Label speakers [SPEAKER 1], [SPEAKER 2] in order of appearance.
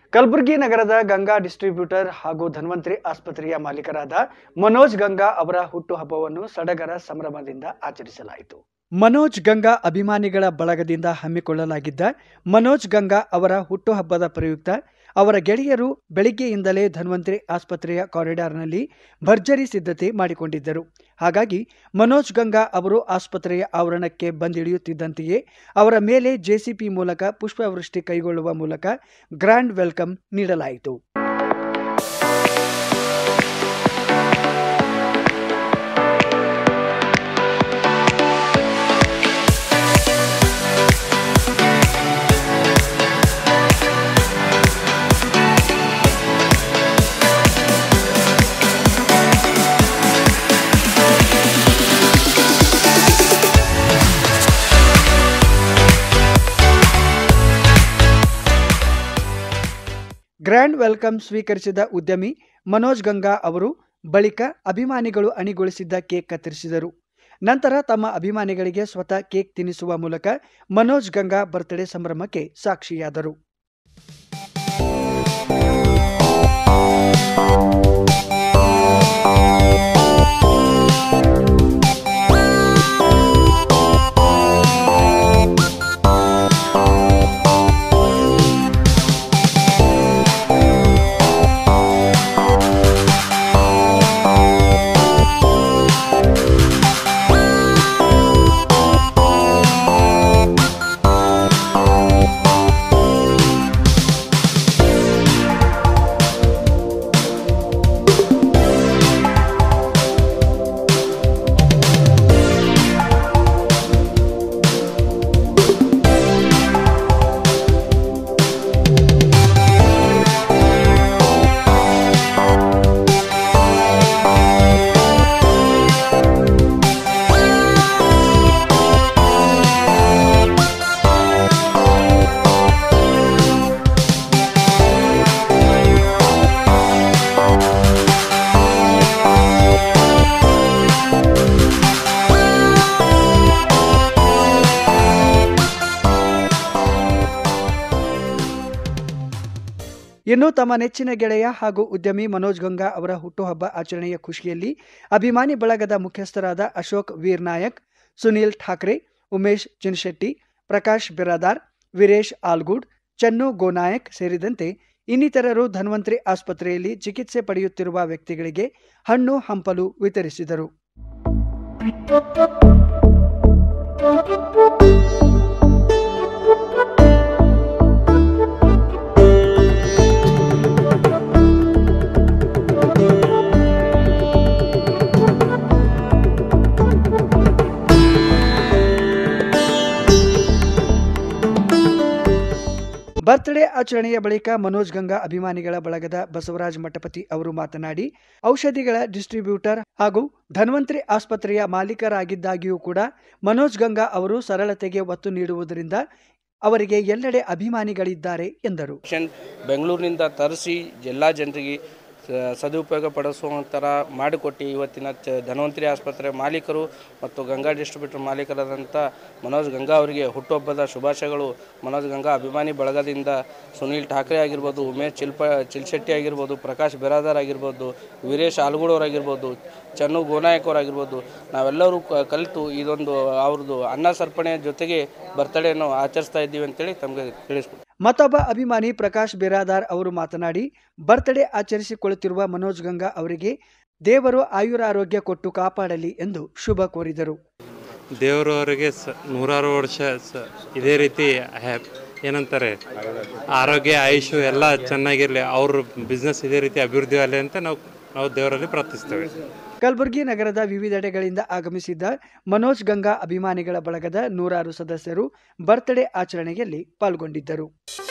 [SPEAKER 1] ಕಲಬುರಗಿ ನಗರದ ಗಂಗಾ ಡಿಸ್ಟ್ರಿಬ್ಯೂಟರ್ ಹಾಗೂ ಧನ್ವಂತರಿ ಆಸ್ಪತ್ರೆಯ ಮಾಲೀಕರಾದ ಮನೋಜ್ ಗಂಗಾ ಅವರ ಹುಟ್ಟುಹಬ್ಬವನ್ನು ಸಡಗರ ಸಂಭ್ರಮದಿಂದ ಆಚರಿಸಲಾಯಿತು ಮನೋಜ್ ಗಂಗಾ ಅಭಿಮಾನಿಗಳ ಬಳಗದಿಂದ ಹಮ್ಮಿಕೊಳ್ಳಲಾಗಿದ್ದ ಮನೋಜ್ ಗಂಗಾ ಅವರ ಹುಟ್ಟುಹಬ್ಬದ ಪ್ರಯುಕ್ತ ಅವರ ಗೆಳೆಯರು ಬೆಳಿಗ್ಗೆಯಿಂದಲೇ ಧನ್ವಂತರಿ ಆಸ್ಪತ್ರೆಯ ಕಾರಿಡಾರ್ನಲ್ಲಿ ಭರ್ಜರಿ ಸಿದ್ಧತೆ ಮಾಡಿಕೊಂಡಿದ್ದರು ಹಾಗಾಗಿ ಮನೋಜ್ ಗಂಗಾ ಅವರು ಆಸ್ಪತ್ರೆಯ ಆವರಣಕ್ಕೆ ಬಂದಿಳಿಯುತ್ತಿದ್ದಂತೆಯೇ ಅವರ ಮೇಲೆ ಜೆಸಿಪಿ ಮೂಲಕ ಪುಷ್ಪವೃಷ್ಟಿ ಕೈಗೊಳ್ಳುವ ಮೂಲಕ ಗ್ರ್ಯಾಂಡ್ ವೆಲ್ಕಮ್ ನೀಡಲಾಯಿತು ಗ್ರ್ಯಾಂಡ್ ವೆಲ್ಕಮ್ ಸ್ವೀಕರಿಸಿದ ಉದ್ಯಮಿ ಮನೋಜ್ ಗಂಗಾ ಅವರು ಬಳಿಕ ಅಭಿಮಾನಿಗಳು ಅಣಿಗೊಳಿಸಿದ್ದ ಕೇಕ್ ಕತ್ತರಿಸಿದರು ನಂತರ ತಮ್ಮ ಅಭಿಮಾನಿಗಳಿಗೆ ಸ್ವತಃ ಕೇಕ್ ತಿನ್ನಿಸುವ ಮೂಲಕ ಮನೋಜ್ ಗಂಗಾ ಬರ್ತ್ಡೇ ಸಂಭ್ರಮಕ್ಕೆ ಸಾಕ್ಷಿಯಾದರು ಇನ್ನು ತಮ್ಮ ನೆಚ್ಚಿನ ಗೆಳೆಯ ಹಾಗೂ ಉದ್ಯಮಿ ಮನೋಜ್ ಗಂಗಾ ಅವರ ಹುಟ್ಟುಹಬ್ಬ ಆಚರಣೆಯ ಖುಷಿಯಲ್ಲಿ ಅಭಿಮಾನಿ ಬಳಗದ ಮುಖ್ಯಸ್ಥರಾದ ಅಶೋಕ್ ವೀರ್ ನಾಯಕ್ ಸುನೀಲ್ ಠಾಕ್ರೆ ಉಮೇಶ್ ಚಿನ್ಶೆಟ್ಟಿ ಪ್ರಕಾಶ್ ಬಿರಾದಾರ್ ವೀರೇಶ್ ಆಲ್ಗೂಡ್ ಚನ್ನು ಗೋನಾಯಕ್ ಸೇರಿದಂತೆ ಇನ್ನಿತರರು ಧನ್ವಂತರಿ ಆಸ್ಪತ್ರೆಯಲ್ಲಿ ಚಿಕಿತ್ಸೆ ಪಡೆಯುತ್ತಿರುವ ವ್ಯಕ್ತಿಗಳಿಗೆ ಹಣ್ಣು ಹಂಪಲು ವಿತರಿಸಿದರು ಬರ್ತ್ಡೇ ಆಚರಣೆಯ ಬಳಿಕ ಮನೋಜ್ ಗಂಗಾ ಅಭಿಮಾನಿಗಳ ಬಳಗದ ಬಸವರಾಜ್ ಮಠಪತಿ ಅವರು ಮಾತನಾಡಿ ಔಷಧಿಗಳ ಡಿಸ್ಟ್ರಿಬ್ಯೂಟರ್ ಹಾಗೂ ಧನ್ವಂತರಿ ಆಸ್ಪತ್ರೆಯ ಮಾಲೀಕರಾಗಿದ್ದಾಗಿಯೂ ಕೂಡ ಮನೋಜ್ ಗಂಗಾ ಅವರು ಸರಳತೆಗೆ ಒತ್ತು ನೀಡುವುದರಿಂದ ಅವರಿಗೆ ಎಲ್ಲೆಡೆ ಅಭಿಮಾನಿಗಳಿದ್ದಾರೆ ಎಂದರು
[SPEAKER 2] ಪೇಷಂಟ್ ಬೆಂಗಳೂರಿನಿಂದ ತರಿಸಿ ಎಲ್ಲ ಜನರಿಗೆ ಸ- ಸದುಪಯೋಗ ಪಡಿಸುವಂಥರ ಮಾಡಿಕೊಟ್ಟು ಇವತ್ತಿನ ಚ ಧನ್ವಂತರಿ ಆಸ್ಪತ್ರೆ ಮಾಲೀಕರು ಮತ್ತು ಗಂಗಾ ಡಿಸ್ಟ್ರಿಬ್ಯೂಟರ್ ಮಾಲೀಕರಾದಂಥ ಮನೋಜ್ ಗಂಗಾ ಅವರಿಗೆ ಹುಟ್ಟುಹಬ್ಬದ ಶುಭಾಶಯಗಳು ಮನೋಜ್ ಗಂಗಾ ಅಭಿಮಾನಿ ಬಳಗದಿಂದ ಸುನೀಲ್ ಠಾಕ್ರೆ ಆಗಿರ್ಬೋದು ಉಮೇಶ್ ಚಿಲ್ಪ ಚಿಲ್ಶೆಟ್ಟಿ ಆಗಿರ್ಬೋದು ಪ್ರಕಾಶ್ ಬಿರಾದಾರ್ ಆಗಿರ್ಬೋದು ವೀರೇಶ್ ಆಲ್ಗೂಡವ್ರಾಗಿರ್ಬೋದು ಚನ್ನು ಗೋನಾಯಕ್ ಅವರಾಗಿರ್ಬೋದು ನಾವೆಲ್ಲರೂ ಕ- ಕಲಿತು ಇದೊಂದು ಅವ್ರದ್ದು ಅನ್ನ ಸರ್ಪಣೆಯ ಜೊತೆಗೆ ಬರ್ತಡೇಯನ್ನು ಆಚರಿಸ್ತಾ ಇದ್ದೀವಿ ಅಂತೇಳಿ ತಮಗೆ ತಿಳಿಸ್ಕೊಡ್ತೀನಿ
[SPEAKER 1] ಮತ್ತೊಬ್ಬ ಅಭಿಮಾನಿ ಪ್ರಕಾಶ್ ಬಿರಾದಾರ್ ಅವರು ಮಾತನಾಡಿ ಬರ್ತ್ಡೇ ಆಚರಿಸಿಕೊಳ್ಳುತ್ತಿರುವ ಮನೋಜ್ ಗಂಗಾ ಅವರಿಗೆ ದೇವರು ಆಯುರಾರೋಗ್ಯ ಕೊಟ್ಟು ಕಾಪಾಡಲಿ ಎಂದು ಶುಭ ಕೋರಿದರು
[SPEAKER 3] ದೇವರು ಅವರಿಗೆ ಸ ನೂರಾರು ವರ್ಷ ಸ ಇದೇ ರೀತಿ ಹ್ಯಾಪ್ ಏನಂತಾರೆ ಆರೋಗ್ಯ ಆಯುಷು ಎಲ್ಲ ಚೆನ್ನಾಗಿರಲಿ ಅವ್ರ ಬಿಸ್ನೆಸ್ ಇದೇ ರೀತಿ ಅಭಿವೃದ್ಧಿ ಆಗಲಿ ಅಂತ ನಾವು ನಾವು ದೇವರಲ್ಲಿ ಪ್ರಾರ್ಥಿಸ್ತೇವೆ
[SPEAKER 1] ಕಲಬುರಗಿ ನಗರದ ವಿವಿಧೆಡೆಗಳಿಂದ ಆಗಮಿಸಿದ್ದ ಮನೋಜ್ ಗಂಗಾ ಅಭಿಮಾನಿಗಳ ಬಳಗದ ನೂರಾರು ಸದಸ್ಯರು ಬರ್ತ್ಡೇ ಆಚರಣೆಯಲ್ಲಿ ಪಾಲ್ಗೊಂಡಿದ್ದರು